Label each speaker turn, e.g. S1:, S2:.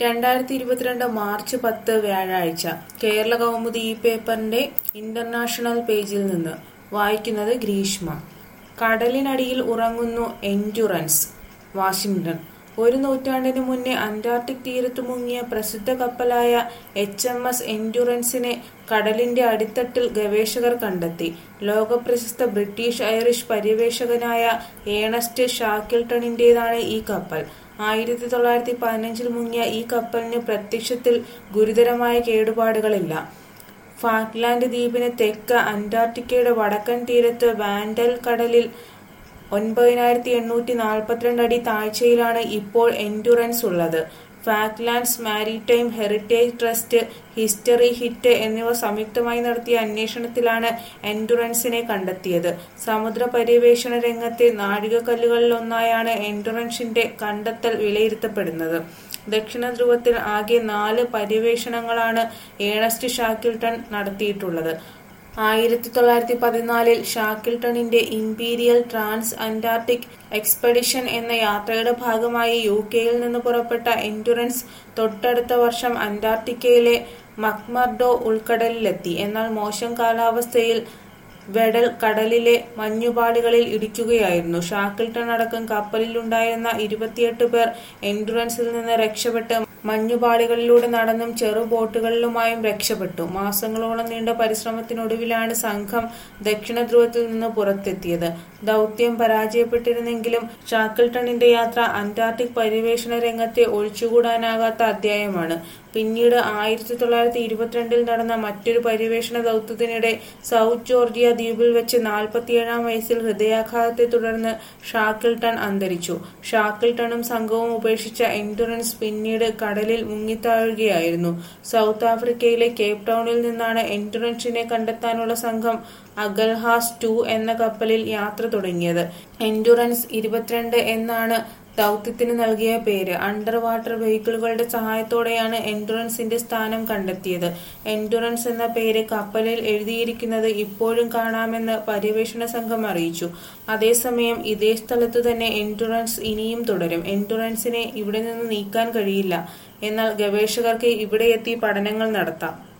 S1: രണ്ടായിരത്തി ഇരുപത്തിരണ്ട് മാർച്ച് പത്ത് വ്യാഴാഴ്ച കേരള കൗമുദി ഈ പേപ്പറിന്റെ ഇന്റർനാഷണൽ പേജിൽ നിന്ന് വായിക്കുന്നത് ഗ്രീഷ്മ കടലിനടിയിൽ ഉറങ്ങുന്നു എൻഡുറൻസ് വാഷിംഗ്ടൺ ഒരു നൂറ്റാണ്ടിന് മുന്നേ അന്റാർട്ടിക് തീരത്ത് മുങ്ങിയ പ്രസിദ്ധ കപ്പലായ എച്ച് എം എസ് എൻഡുറൻസിനെ കടലിന്റെ അടിത്തട്ടിൽ ഗവേഷകർ കണ്ടെത്തി ലോകപ്രശസ്ത ബ്രിട്ടീഷ് ഐറിഷ് പര്യവേഷകനായ ഏണസ്റ്റ് ഷാക്കിൾട്ടണിന്റേതാണ് ഈ കപ്പൽ ആയിരത്തി തൊള്ളായിരത്തി പതിനഞ്ചിൽ മുങ്ങിയ ഈ കപ്പലിന് പ്രത്യക്ഷത്തിൽ ഗുരുതരമായ കേടുപാടുകളില്ല ഫാക്ലാൻഡ് ദ്വീപിന് തെക്ക് അന്റാർട്ടിക്കയുടെ വടക്കൻ തീരത്ത് വാൻഡൽ കടലിൽ ഒൻപതിനായിരത്തി എണ്ണൂറ്റി നാൽപ്പത്തിരണ്ട് അടി താഴ്ചയിലാണ് ഇപ്പോൾ എൻഡുറൻസ് ഉള്ളത് Falklands maritime heritage trust history hit എന്നിവ സംയുക്തമായി നടത്തിയ അന്വേഷണത്തിലാണ് എൻഡുറൻസിനെ കണ്ടെത്തിയത് സമുദ്ര പര്യവേഷണ രംഗത്തെ നാഴികക്കല്ലുകളിലൊന്നായാണ് എൻഡുറൻസിന്റെ കണ്ടെത്തൽ വിലയിരുത്തപ്പെടുന്നത് ദക്ഷിണ ധ്രുവത്തിൽ ആകെ നാല് പര്യവേഷണങ്ങളാണ് ഏണസ്റ്റ് ഷാക്കിൾട്ടൺ നടത്തിയിട്ടുള്ളത് ആയിരത്തി തൊള്ളായിരത്തി പതിനാലിൽ ഷാക്കിൾട്ടണിന്റെ ഇംപീരിയൽ ട്രാൻസ് അന്റാർട്ടിക് എക്സ്പെഡിഷൻ എന്ന യാത്രയുടെ ഭാഗമായി യു കെയിൽ നിന്ന് പുറപ്പെട്ട എൻഡുറൻസ് തൊട്ടടുത്ത വർഷം അന്റാർട്ടിക്കയിലെ മക്മർഡോ ഉൾക്കടലിലെത്തി എന്നാൽ മോശം കാലാവസ്ഥയിൽ വെഡൽ കടലിലെ മഞ്ഞുപാളികളിൽ ഇടിക്കുകയായിരുന്നു ഷാക്കിൾട്ടൺ അടക്കം കപ്പലിലുണ്ടായിരുന്ന ഇരുപത്തിയെട്ട് പേർ എൻഡുറൻസിൽ നിന്ന് രക്ഷപ്പെട്ട് മഞ്ഞുപാളികളിലൂടെ നടന്നും ചെറു ബോട്ടുകളിലുമായും രക്ഷപ്പെട്ടു മാസങ്ങളോളം നീണ്ട പരിശ്രമത്തിനൊടുവിലാണ് സംഘം ദക്ഷിണ ധ്രുവത്തിൽ നിന്ന് പുറത്തെത്തിയത് ദൗത്യം പരാജയപ്പെട്ടിരുന്നെങ്കിലും ഷാക്കിൾട്ടണിന്റെ യാത്ര അന്റാർട്ടിക് പര്യവേഷണ രംഗത്തെ ഒഴിച്ചുകൂടാനാകാത്ത അധ്യായമാണ് പിന്നീട് ആയിരത്തി തൊള്ളായിരത്തി ഇരുപത്തിരണ്ടിൽ നടന്ന മറ്റൊരു പര്യവേഷണ ദൗത്യത്തിനിടെ സൗത്ത് ജോർജിയ ദ്വീപിൽ വെച്ച് നാൽപ്പത്തിയേഴാം വയസ്സിൽ ഹൃദയാഘാതത്തെ തുടർന്ന് ഷാക്കിൾട്ടൺ അന്തരിച്ചു ഷാക്കിൾട്ടണും സംഘവും ഉപേക്ഷിച്ച എൻഡുറൻസ് പിന്നീട് കടലിൽ മുങ്ങിത്താഴുകയായിരുന്നു സൗത്ത് ആഫ്രിക്കയിലെ കേപ്പ് ടൗണിൽ നിന്നാണ് എൻഡുറൻസിനെ കണ്ടെത്താനുള്ള സംഘം അഗൽഹാസ് ടു എന്ന കപ്പലിൽ യാത്ര തുടങ്ങിയത് എൻഡുറൻസ് ഇരുപത്തിരണ്ട് എന്നാണ് ദൗത്യത്തിന് നൽകിയ പേര് അണ്ടർ വാട്ടർ വെഹിക്കിളുകളുടെ സഹായത്തോടെയാണ് എൻഡുറൻസിന്റെ സ്ഥാനം കണ്ടെത്തിയത് എൻഡുറൻസ് എന്ന പേര് കപ്പലിൽ എഴുതിയിരിക്കുന്നത് ഇപ്പോഴും കാണാമെന്ന് പര്യവേഷണ സംഘം അറിയിച്ചു അതേസമയം ഇതേ സ്ഥലത്തു തന്നെ എൻഡുറൻസ് ഇനിയും തുടരും എൻഡുറൻസിനെ ഇവിടെ നിന്ന് നീക്കാൻ കഴിയില്ല എന്നാൽ ഗവേഷകർക്ക് ഇവിടെ എത്തി പഠനങ്ങൾ നടത്താം